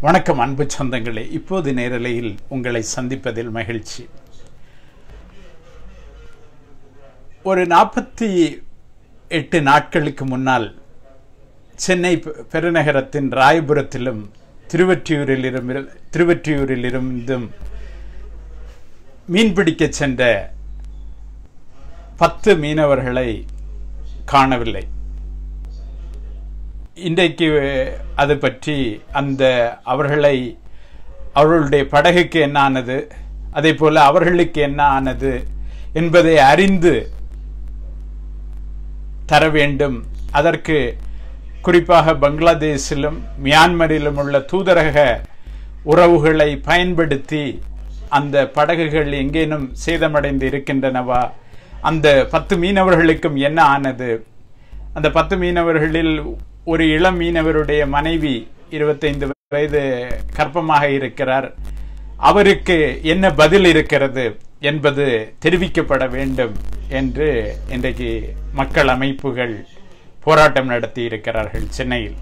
வணக்கம் அன்பு சொந்தங்களே இப்போது நேரலையில் உங்களை சந்திப்பதில் மகிழ்ச்சி ஒரு நாற்பத்தி எட்டு நாட்களுக்கு முன்னால் சென்னை பெ- பெருநகரத்தின் ராயபுரத்திலும் திருவற்றியூரிலிரும் திருவற்றியூரிலிருந்தும் மீன்பிடிக்க சென்ற பத்து மீனவர்களை காணவில்லை இன்றைக்கு அது பற்றி அந்த அவர்களை அவர்களுடைய படகுக்கு என்ன ஆனது அதே போல அவர்களுக்கு என்ன ஆனது என்பதை அறிந்து தர வேண்டும் அதற்கு குறிப்பாக பங்களாதேஷிலும் மியான்மரிலும் உள்ள தூதரக உறவுகளை பயன்படுத்தி அந்த படகுகள் எங்கேனும் சேதமடைந்து இருக்கின்றனவா அந்த பத்து மீனவர்களுக்கும் என்ன ஆனது அந்த பத்து மீனவர்களில் ஒரு இளம் மீனவருடைய மனைவி இருபத்தைந்து வயது கர்ப்பமாக இருக்கிறார் அவருக்கு என்ன பதில் இருக்கிறது என்பது தெரிவிக்கப்பட வேண்டும் என்று இன்றைக்கு மக்கள் அமைப்புகள் போராட்டம் நடத்தி இருக்கிறார்கள் சென்னையில்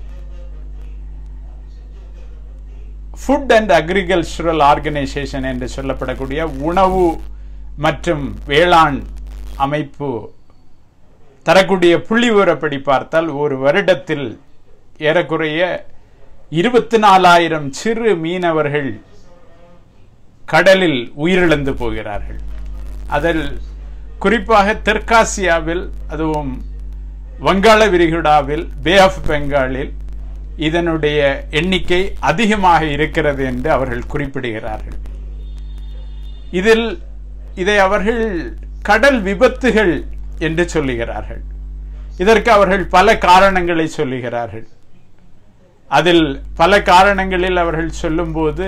ஃபுட் அண்ட் அக்ரிகல்ச்சரல் ஆர்கனைசேஷன் என்று சொல்லப்படக்கூடிய உணவு மற்றும் வேளாண் அமைப்பு தரக்கூடிய புள்ளி விவரப்படி பார்த்தால் ஒரு வருடத்தில் ஏறக்குறைய இருபத்தி நாலாயிரம் சிறு மீனவர்கள் கடலில் உயிரிழந்து போகிறார்கள் அதில் குறிப்பாக தெற்காசியாவில் அதுவும் வங்காள விரிகுடாவில் பே ஆஃப் பெங்காலில் இதனுடைய எண்ணிக்கை அதிகமாக இருக்கிறது என்று அவர்கள் குறிப்பிடுகிறார்கள் இதில் இதை அவர்கள் கடல் விபத்துகள் என்று சொல்லுகிறார்கள் இதற்கு அவர்கள் பல காரணங்களை சொல்லுகிறார்கள் அதில் பல காரணங்களில் அவர்கள் சொல்லும்போது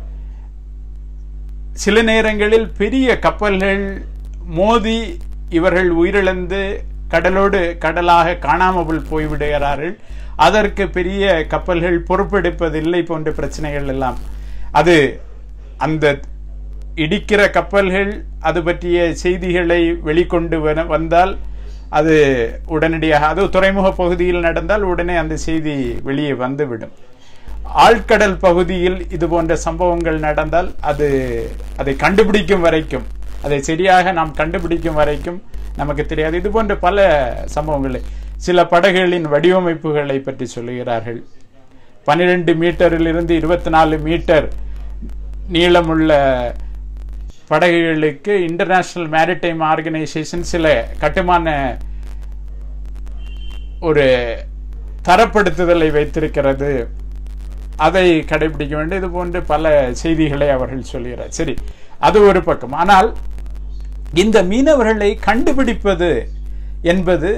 சில நேரங்களில் பெரிய கப்பல்கள் மோதி இவர்கள் உயிரிழந்து கடலோடு கடலாக காணாமல் போய்விடுகிறார்கள் அதற்கு பெரிய கப்பல்கள் பொறுப்பெடுப்பதில்லை போன்ற பிரச்சனைகள் எல்லாம் அது அந்த இடிக்கிற கப்பல்கள் அது பற்றிய செய்திகளை வெளிக்கொண்டு வர வந்தால் அது உடனடியாக அது துறைமுக பகுதியில் நடந்தால் உடனே அந்த செய்தி வெளியே வந்துவிடும் ஆழ்கடல் பகுதியில் இது போன்ற சம்பவங்கள் நடந்தால் அது அதை கண்டுபிடிக்கும் வரைக்கும் அதை சரியாக நாம் கண்டுபிடிக்கும் வரைக்கும் நமக்கு தெரியாது இது போன்ற பல சம்பவங்கள் சில படகுகளின் வடிவமைப்புகளை பற்றி சொல்லுகிறார்கள் பன்னிரெண்டு மீட்டரிலிருந்து இருபத்தி நாலு மீட்டர் நீளமுள்ள படகுகளுக்கு இன்டர்நேஷனல் மேரிடைம் ஆர்கனைசேஷன் சில கட்டுமான ஒரு தரப்படுத்துதலை வைத்திருக்கிறது அதை கடைபிடிக்க வேண்டும் இது போன்ற பல செய்திகளை அவர்கள் சொல்கிறார் சரி அது ஒரு பக்கம் ஆனால் இந்த மீனவர்களை கண்டுபிடிப்பது என்பது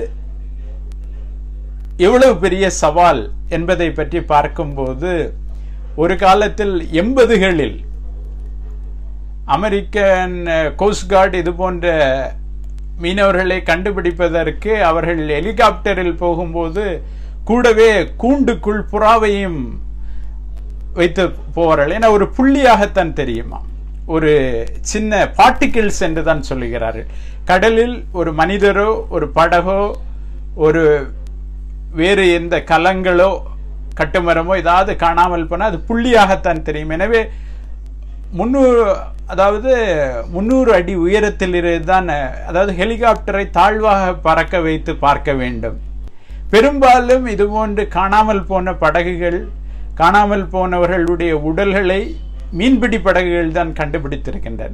எவ்வளவு பெரிய சவால் என்பதை பற்றி பார்க்கும்போது ஒரு காலத்தில் எண்பதுகளில் அமெரிக்கன் கோஸ்ட் கார்டு இது போன்ற மீனவர்களை கண்டுபிடிப்பதற்கு அவர்கள் ஹெலிகாப்டரில் போகும்போது கூடவே கூண்டுக்குள் புறாவையும் வைத்து போவார்கள் ஏன்னா ஒரு புள்ளியாகத்தான் தெரியுமா ஒரு சின்ன பார்ட்டிகிள்ஸ் என்று தான் சொல்லுகிறார்கள் கடலில் ஒரு மனிதரோ ஒரு படகோ ஒரு வேறு எந்த கலங்களோ கட்டுமரமோ ஏதாவது காணாமல் போனால் அது புள்ளியாகத்தான் தெரியும் எனவே முன்னூறு அதாவது முன்னூறு அடி உயரத்தில் தான் அதாவது ஹெலிகாப்டரை தாழ்வாக பறக்க வைத்து பார்க்க வேண்டும் பெரும்பாலும் இதுபோன்று காணாமல் போன படகுகள் காணாமல் போனவர்களுடைய உடல்களை மீன்பிடி படகுகள் தான் கண்டுபிடித்திருக்கின்றன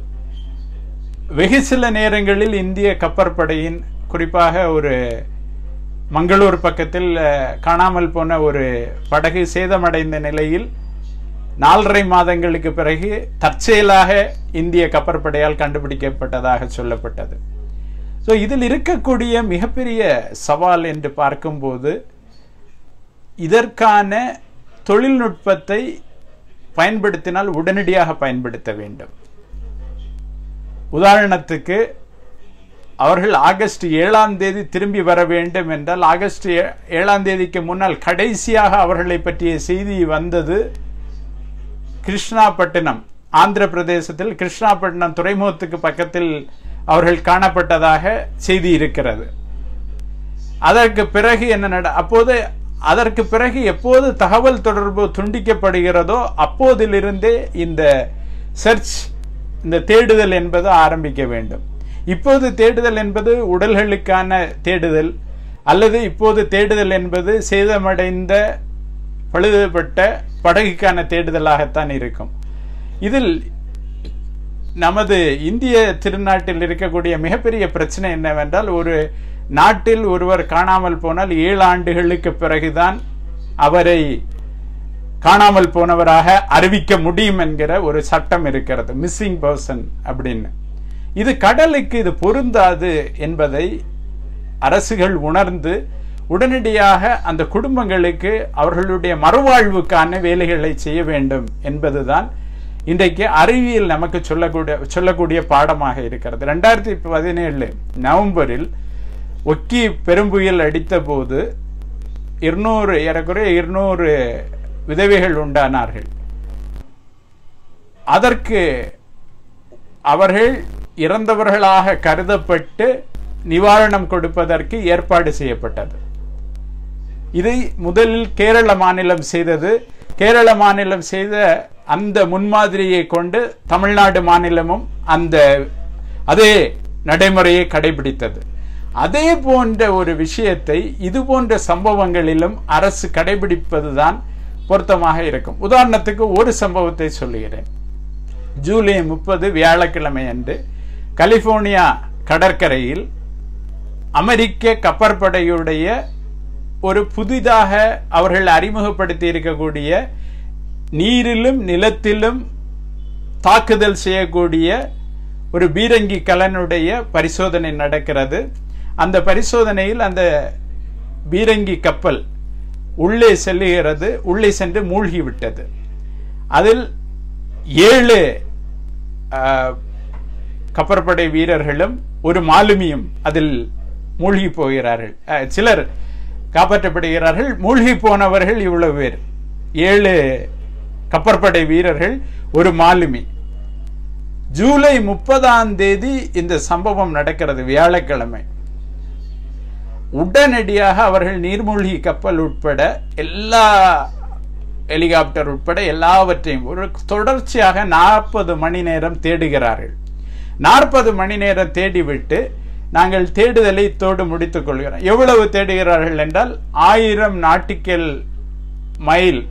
வெகு சில நேரங்களில் இந்திய கப்பற்படையின் குறிப்பாக ஒரு மங்களூர் பக்கத்தில் அஹ், காணாமல் போன ஒரு படகு சேதமடைந்த நிலையில் நாலரை மாதங்களுக்கு பிறகு தற்செயலாக இந்திய கப்பற்படையால் கண்டுபிடிக்கப்பட்டதாக சொல்லப்பட்டது ஸோ இதில் இருக்கக்கூடிய மிகப்பெரிய சவால் என்று பார்க்கும்போது இதற்கான தொழில்நுட்பத்தை பயன்படுத்தினால் உடனடியாக பயன்படுத்த வேண்டும் உதாரணத்துக்கு அவர்கள் ஆகஸ்ட் ஏழாம் தேதி திரும்பி வர வேண்டும் என்றால் ஆகஸ்ட் ஏ- ஏழாம் தேதிக்கு முன்னால் கடைசியாக அவர்களை பற்றிய செய்தி வந்தது கிருஷ்ணாபட்டினம் ஆந்திர பிரதேசத்தில் கிருஷ்ணாபட்டினம் துறைமுகத்துக்கு பக்கத்தில் அவர்கள் காணப்பட்டதாக செய்தி இருக்கிறது அதற்கு பிறகு என்ன நட அப்போது அதற்கு பிறகு எப்போது தகவல் தொடர்பு துண்டிக்கப்படுகிறதோ அப்போதிலிருந்தே இந்த சர்ச் இந்த தேடுதல் என்பது ஆரம்பிக்க வேண்டும் இப்போது தேடுதல் என்பது உடல்களுக்கான தேடுதல் அல்லது இப்போது தேடுதல் என்பது சேதமடைந்த பழுதுபட்ட படகுக்கான தேடுதலாகத்தான் இருக்கும் இதில் நமது இந்திய திருநாட்டில் இருக்கக்கூடிய மிகப்பெரிய பிரச்சனை என்னவென்றால் ஒரு நாட்டில் ஒருவர் காணாமல் போனால் ஏழு ஆண்டுகளுக்கு பிறகுதான் அவரை காணாமல் போனவராக அறிவிக்க முடியும் என்கிற ஒரு சட்டம் இருக்கிறது மிஸ்ஸிங் பர்சன் அப்படின்னு இது கடலுக்கு இது பொருந்தாது என்பதை அரசுகள் உணர்ந்து உடனடியாக அந்த குடும்பங்களுக்கு அவர்களுடைய மறுவாழ்வுக்கான வேலைகளை செய்ய வேண்டும் என்பதுதான் இன்றைக்கு அறிவியல் நமக்கு சொல்லக்கூடிய சொல்லக்கூடிய பாடமாக இருக்கிறது ரெண்டாயிரத்தி பதினேழு நவம்பரில் ஒக்கி பெரும்புயல் அடித்த போது இருநூறு ஏறக்குறைய இருநூறு விதவைகள் உண்டானார்கள் அதற்கு அவர்கள் இறந்தவர்களாக கருதப்பட்டு நிவாரணம் கொடுப்பதற்கு ஏற்பாடு செய்யப்பட்டது இதை முதலில் கேரள மாநிலம் செய்தது கேரள மாநிலம் செய்த அந்த முன்மாதிரியை கொண்டு தமிழ்நாடு மாநிலமும் அந்த அதே நடைமுறையை கடைபிடித்தது அதே போன்ற ஒரு விஷயத்தை இது போன்ற சம்பவங்களிலும் அரசு கடைபிடிப்பதுதான் பொருத்தமாக இருக்கும் உதாரணத்துக்கு ஒரு சம்பவத்தை சொல்லுகிறேன் ஜூலை முப்பது வியாழக்கிழமை அன்று கலிபோர்னியா கடற்கரையில் அமெரிக்க கப்பற்படையுடைய ஒரு புதிதாக அவர்கள் அறிமுகப்படுத்தி இருக்கக்கூடிய நீரிலும் நிலத்திலும் தாக்குதல் செய்யக்கூடிய ஒரு பீரங்கி கலனுடைய பரிசோதனை நடக்கிறது அந்த பரிசோதனையில் அந்த பீரங்கி கப்பல் உள்ளே செல்லுகிறது உள்ளே சென்று மூழ்கி விட்டது அதில் ஏழு கப்பற்படை வீரர்களும் ஒரு மாலுமியும் அதில் மூழ்கி போகிறார்கள் சிலர் காப்பாற்றப்படுகிறார்கள் மூழ்கி போனவர்கள் இவ்வளவு பேர் ஏழு கப்பற்படை வீரர்கள் ஒரு மாலுமி ஜூலை முப்பதாம் தேதி இந்த சம்பவம் நடக்கிறது வியாழக்கிழமை உடனடியாக அவர்கள் நீர்மூழ்கி கப்பல் உட்பட எல்லா ஹெலிகாப்டர் உட்பட எல்லாவற்றையும் ஒரு தொடர்ச்சியாக நாற்பது மணி நேரம் தேடுகிறார்கள் நாற்பது மணி நேரம் தேடிவிட்டு நாங்கள் தேடுதலை தோடு முடித்துக் கொள்கிறோம் எவ்வளவு தேடுகிறார்கள் என்றால் ஆயிரம் நாட்டிக்கல் மைல்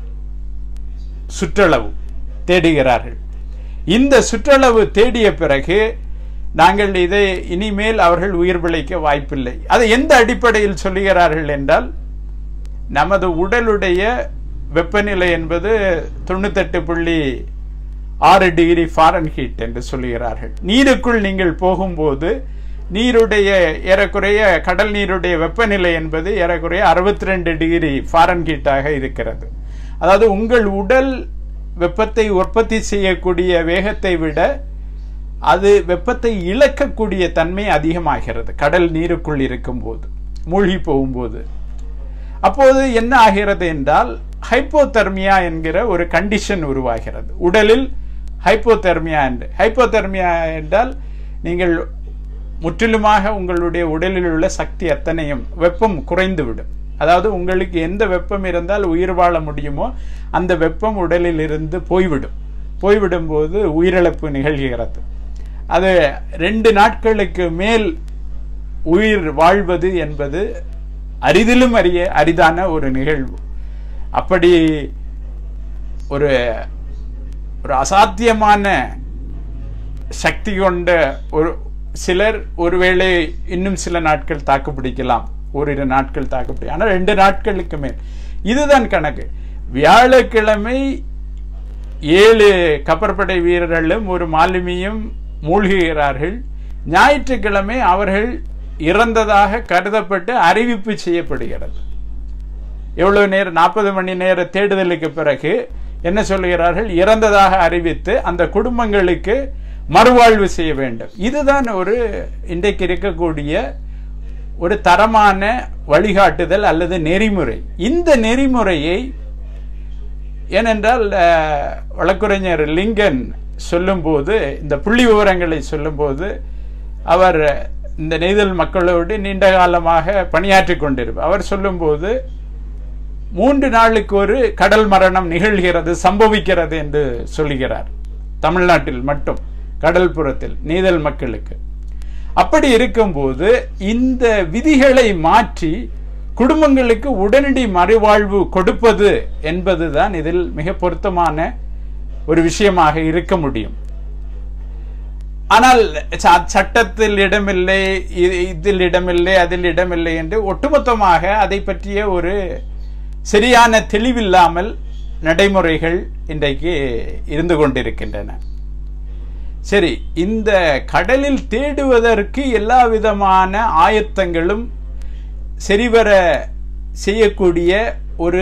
சுற்றளவு தேடுகிறார்கள் இந்த சுற்றளவு தேடிய பிறகு நாங்கள் இதை இனிமேல் அவர்கள் உயிர் பிழைக்க வாய்ப்பில்லை அதை எந்த அடிப்படையில் சொல்லுகிறார்கள் என்றால் நமது உடலுடைய வெப்பநிலை என்பது தொண்ணூத்தெட்டு புள்ளி ஆறு டிகிரி ஃபாரன்ஹீட் என்று சொல்லுகிறார்கள் நீருக்குள் நீங்கள் போகும்போது நீருடைய ஏறக்குறைய கடல் நீருடைய வெப்பநிலை என்பது ஏறக்குறைய அறுபத்தி ரெண்டு டிகிரி ஃபாரன்ஹீட்டாக இருக்கிறது அதாவது உங்கள் உடல் வெப்பத்தை உற்பத்தி செய்யக்கூடிய வேகத்தை விட அது வெப்பத்தை இழக்கக்கூடிய தன்மை அதிகமாகிறது கடல் நீருக்குள் இருக்கும்போது மூழ்கி போகும்போது அப்போது என்ன ஆகிறது என்றால் ஹைப்போதெர்மியா என்கிற ஒரு கண்டிஷன் உருவாகிறது உடலில் ஹைப்போதெர்மியா என்று ஹைப்போதெர்மியா என்றால் நீங்கள் முற்றிலுமாக உங்களுடைய உடலில் உள்ள சக்தி அத்தனையும் வெப்பம் குறைந்துவிடும் அதாவது உங்களுக்கு எந்த வெப்பம் இருந்தால் உயிர் வாழ முடியுமோ அந்த வெப்பம் உடலில் இருந்து போய்விடும் போய்விடும் போது உயிரிழப்பு நிகழ்கிறது அது ரெண்டு நாட்களுக்கு மேல் உயிர் வாழ்வது என்பது அரிதிலும் அரிய அரிதான ஒரு நிகழ்வு அப்படி ஒரு ஒரு அசாத்தியமான சக்தி கொண்ட ஒரு சிலர் ஒருவேளை இன்னும் சில நாட்கள் தாக்குப்பிடிக்கலாம் ஓரிரு நாட்கள் தாக்குப்பிடி ஆனால் ரெண்டு நாட்களுக்கு மேல் இதுதான் கணக்கு வியாழக்கிழமை ஏழு கப்பற்படை வீரர்களும் ஒரு மாலுமியும் மூழ்குகிறார்கள் ஞாயிற்றுக்கிழமை அவர்கள் இறந்ததாக கருதப்பட்டு அறிவிப்பு செய்யப்படுகிறது எவ்வளவு நேரம் நாற்பது மணி நேர தேடுதலுக்கு பிறகு என்ன சொல்லுகிறார்கள் இறந்ததாக அறிவித்து அந்த குடும்பங்களுக்கு மறுவாழ்வு செய்ய வேண்டும் இதுதான் ஒரு இன்றைக்கு இருக்கக்கூடிய ஒரு தரமான வழிகாட்டுதல் அல்லது நெறிமுறை இந்த நெறிமுறையை ஏனென்றால் வழக்குரைஞர் லிங்கன் சொல்லும்போது இந்த புள்ளி விவரங்களை சொல்லும்போது அவர் இந்த நெய்தல் மக்களோடு நீண்ட காலமாக பணியாற்றி கொண்டிருப்பார் அவர் சொல்லும்போது மூன்று நாளுக்கு ஒரு கடல் மரணம் நிகழ்கிறது சம்பவிக்கிறது என்று சொல்லுகிறார் தமிழ்நாட்டில் மட்டும் கடல் புறத்தில் நீதல் மக்களுக்கு அப்படி இருக்கும்போது இந்த விதிகளை மாற்றி குடும்பங்களுக்கு உடனடி மறுவாழ்வு கொடுப்பது என்பதுதான் இதில் மிக பொருத்தமான ஒரு விஷயமாக இருக்க முடியும் ஆனால் ச- சட்டத்தில் இடமில்லை இ- இதில் இடமில்லை அதில் இடமில்லை என்று ஒட்டுமொத்தமாக அதை பற்றிய ஒரு சரியான தெளிவில்லாமல் நடைமுறைகள் இன்றைக்கு இருந்து கொண்டிருக்கின்றன சரி இந்த கடலில் தேடுவதற்கு எல்லா விதமான ஆயத்தங்களும் சரிவர செய்யக்கூடிய ஒரு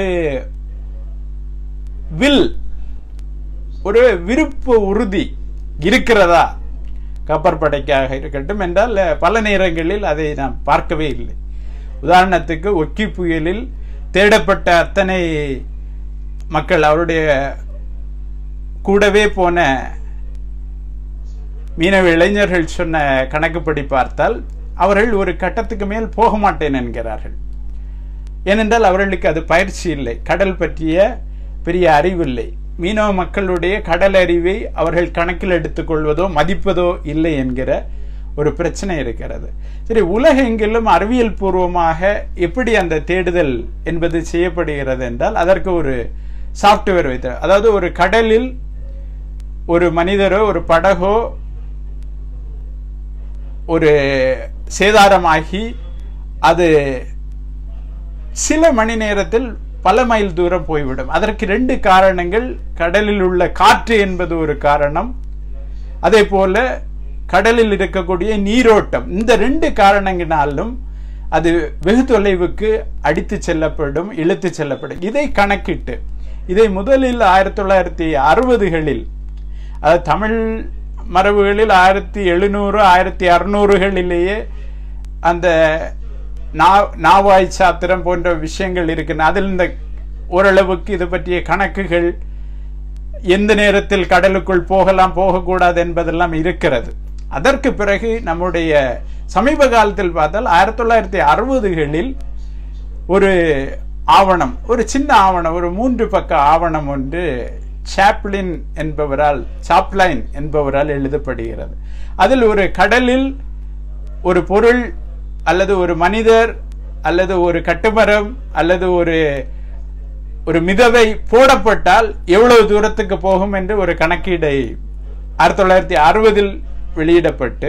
வில் ஒரு விருப்ப உறுதி இருக்கிறதா கப்பற்படைக்காக இருக்கட்டும் என்றால் பல நேரங்களில் அதை நாம் பார்க்கவே இல்லை உதாரணத்துக்கு ஒக்கி புயலில் தேடப்பட்ட அத்தனை மக்கள் அவருடைய கூடவே போன மீனவ இளைஞர்கள் சொன்ன கணக்குப்படி பார்த்தால் அவர்கள் ஒரு கட்டத்துக்கு மேல் போக மாட்டேன் என்கிறார்கள் ஏனென்றால் அவர்களுக்கு அது பயிற்சி இல்லை கடல் பற்றிய பெரிய அறிவில்லை மீனவ மக்களுடைய கடல் அறிவை அவர்கள் கணக்கில் எடுத்துக்கொள்வதோ மதிப்பதோ இல்லை என்கிற ஒரு பிரச்சனை இருக்கிறது சரி உலகெங்கிலும் அறிவியல் பூர்வமாக எப்படி அந்த தேடுதல் என்பது செய்யப்படுகிறது என்றால் அதற்கு ஒரு சாஃப்ட்வேர் வைத்த அதாவது ஒரு கடலில் ஒரு மனிதரோ ஒரு படகோ ஒரு சேதாரமாகி அது சில மணி நேரத்தில் பல மைல் தூரம் போய்விடும் அதற்கு ரெண்டு காரணங்கள் கடலில் உள்ள காற்று என்பது ஒரு காரணம் அதே போல கடலில் இருக்கக்கூடிய நீரோட்டம் இந்த ரெண்டு காரணங்கினாலும் அது வெகு தொலைவுக்கு அடித்து செல்லப்படும் இழுத்து செல்லப்படும் இதை கணக்கிட்டு இதை முதலில் ஆயிரத்தி தொள்ளாயிரத்தி அறுபதுகளில் அது தமிழ் மரபுகளில் ஆயிரத்தி எழுநூறு ஆயிரத்தி அறுநூறுகளிலேயே அந்த நா- நாவாய் சாத்திரம் போன்ற விஷயங்கள் இருக்கின்றன அதில் இந்த ஓரளவுக்கு இது பற்றிய கணக்குகள் எந்த நேரத்தில் கடலுக்குள் போகலாம் போகக்கூடாது என்பதெல்லாம் இருக்கிறது அதற்கு பிறகு நம்முடைய சமீப காலத்தில் பார்த்தால் ஆயிரத்தி தொள்ளாயிரத்தி அறுபதுகளில் ஒரு ஆவணம் ஒரு சின்ன ஆவணம் ஒரு மூன்று பக்க ஆவணம் ஒன்று சாப்ளின் என்பவரால் சாப்லைன் என்பவரால் எழுதப்படுகிறது அதில் ஒரு கடலில் ஒரு பொருள் அல்லது ஒரு மனிதர் அல்லது ஒரு கட்டுமரம் அல்லது ஒரு ஒரு மிதவை போடப்பட்டால் எவ்வளவு தூரத்துக்கு போகும் என்று ஒரு கணக்கீடை ஆயிரத்தி தொள்ளாயிரத்தி அறுபதில் வெளியிடப்பட்டு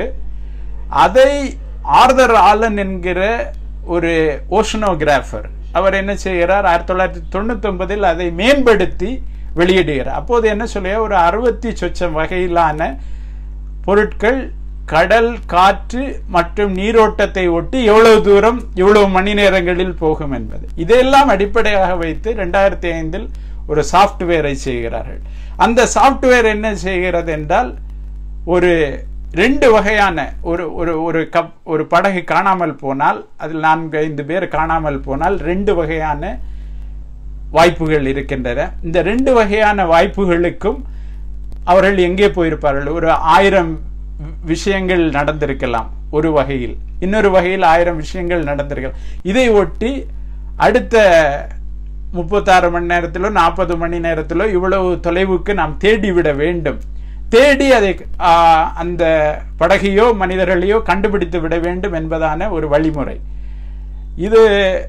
அதை ஆர்தர் ஆலன் என்கிற ஒரு ஓஷனோகிராஃபர் அவர் என்ன செய்கிறார் ஆயிரத்தி தொள்ளாயிரத்தி தொண்ணூத்தி ஒன்பதில் அதை மேம்படுத்தி வெளியிடுகிறார் அப்போது என்ன சொல்லுங்க ஒரு அறுபத்தி சொச்சம் வகையிலான பொருட்கள் கடல் காற்று மற்றும் நீரோட்டத்தை ஒட்டி எவ்வளவு தூரம் எவ்வளவு மணி நேரங்களில் போகும் என்பது இதையெல்லாம் அடிப்படையாக வைத்து ரெண்டாயிரத்தி ஐந்தில் ஒரு சாஃப்ட்வேரை செய்கிறார்கள் அந்த சாஃப்ட்வேர் என்ன செய்கிறது என்றால் ஒரு ரெண்டு வகையான ஒரு ஒரு ஒரு கப் ஒரு படகு காணாமல் போனால் அதில் நான்கு ஐந்து பேர் காணாமல் போனால் ரெண்டு வகையான வாய்ப்புகள் இருக்கின்றன இந்த ரெண்டு வகையான வாய்ப்புகளுக்கும் அவர்கள் எங்கே போயிருப்பார்கள் ஒரு ஆயிரம் விஷயங்கள் நடந்திருக்கலாம் ஒரு வகையில் இன்னொரு வகையில் ஆயிரம் விஷயங்கள் நடந்திருக்கலாம் இதை ஒட்டி அடுத்த முப்பத்தாறு மணி நேரத்திலோ நாற்பது மணி நேரத்திலோ இவ்வளவு தொலைவுக்கு நாம் தேடி விட வேண்டும் தேடி அதை ஆ, அந்த படகையோ மனிதர்களையோ கண்டுபிடித்து விட வேண்டும் என்பதான ஒரு வழிமுறை இது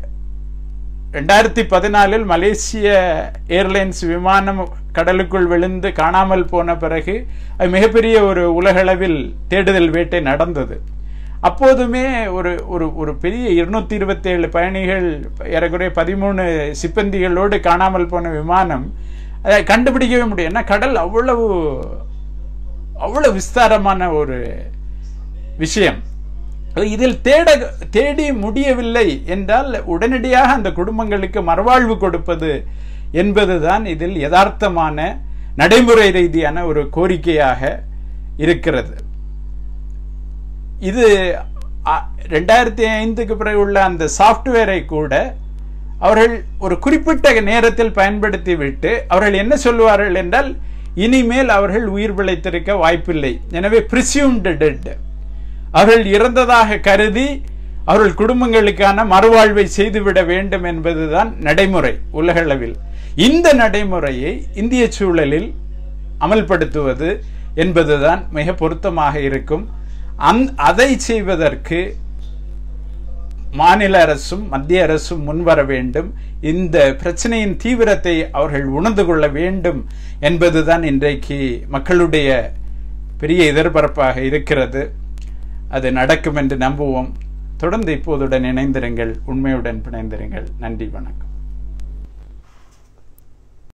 ரெண்டாயிரத்தி பதினாலில் மலேசிய ஏர்லைன்ஸ் விமானம் கடலுக்குள் விழுந்து காணாமல் போன பிறகு அது மிகப்பெரிய ஒரு உலகளவில் தேடுதல் வேட்டை நடந்தது அப்போதுமே ஒரு ஒரு ஒரு பெரிய இருநூத்தி இருபத்தி ஏழு பயணிகள் ஏறக்குறைய பதிமூணு சிப்பந்திகளோடு காணாமல் போன விமானம் அதை கண்டுபிடிக்கவே முடியும் ஏன்னா கடல் அவ்வளவு அவ்வளவு விஸ்தாரமான ஒரு விஷயம் இதில் தேட தேடி முடியவில்லை என்றால் உடனடியாக அந்த குடும்பங்களுக்கு மறுவாழ்வு கொடுப்பது என்பதுதான் இதில் யதார்த்தமான நடைமுறை ரீதியான ஒரு கோரிக்கையாக இருக்கிறது இது அ- ரெண்டாயிரத்தி ஐந்துக்கு பிறகு உள்ள அந்த சாஃப்ட்வேரை கூட அவர்கள் ஒரு குறிப்பிட்ட நேரத்தில் பயன்படுத்தி விட்டு அவர்கள் என்ன சொல்லுவார்கள் என்றால் இனிமேல் அவர்கள் உயிர் பிழைத்திருக்க வாய்ப்பில்லை எனவே பிரிசியூம்டு டெட் அவர்கள் இறந்ததாக கருதி அவர்கள் குடும்பங்களுக்கான மறுவாழ்வை செய்துவிட வேண்டும் என்பதுதான் நடைமுறை உலகளவில் இந்த நடைமுறையை இந்திய சூழலில் அமல்படுத்துவது என்பதுதான் மிக பொருத்தமாக இருக்கும் அந் அதை செய்வதற்கு மாநில அரசும் மத்திய அரசும் முன்வர வேண்டும் இந்த பிரச்சனையின் தீவிரத்தை அவர்கள் உணர்ந்து கொள்ள வேண்டும் என்பதுதான் இன்றைக்கு மக்களுடைய பெரிய எதிர்பார்ப்பாக இருக்கிறது அது நடக்கும் என்று நம்புவோம் தொடர்ந்து இப்போதுடன் இணைந்திருங்கள் உண்மையுடன் பிணைந்திருங்கள் நன்றி வணக்கம்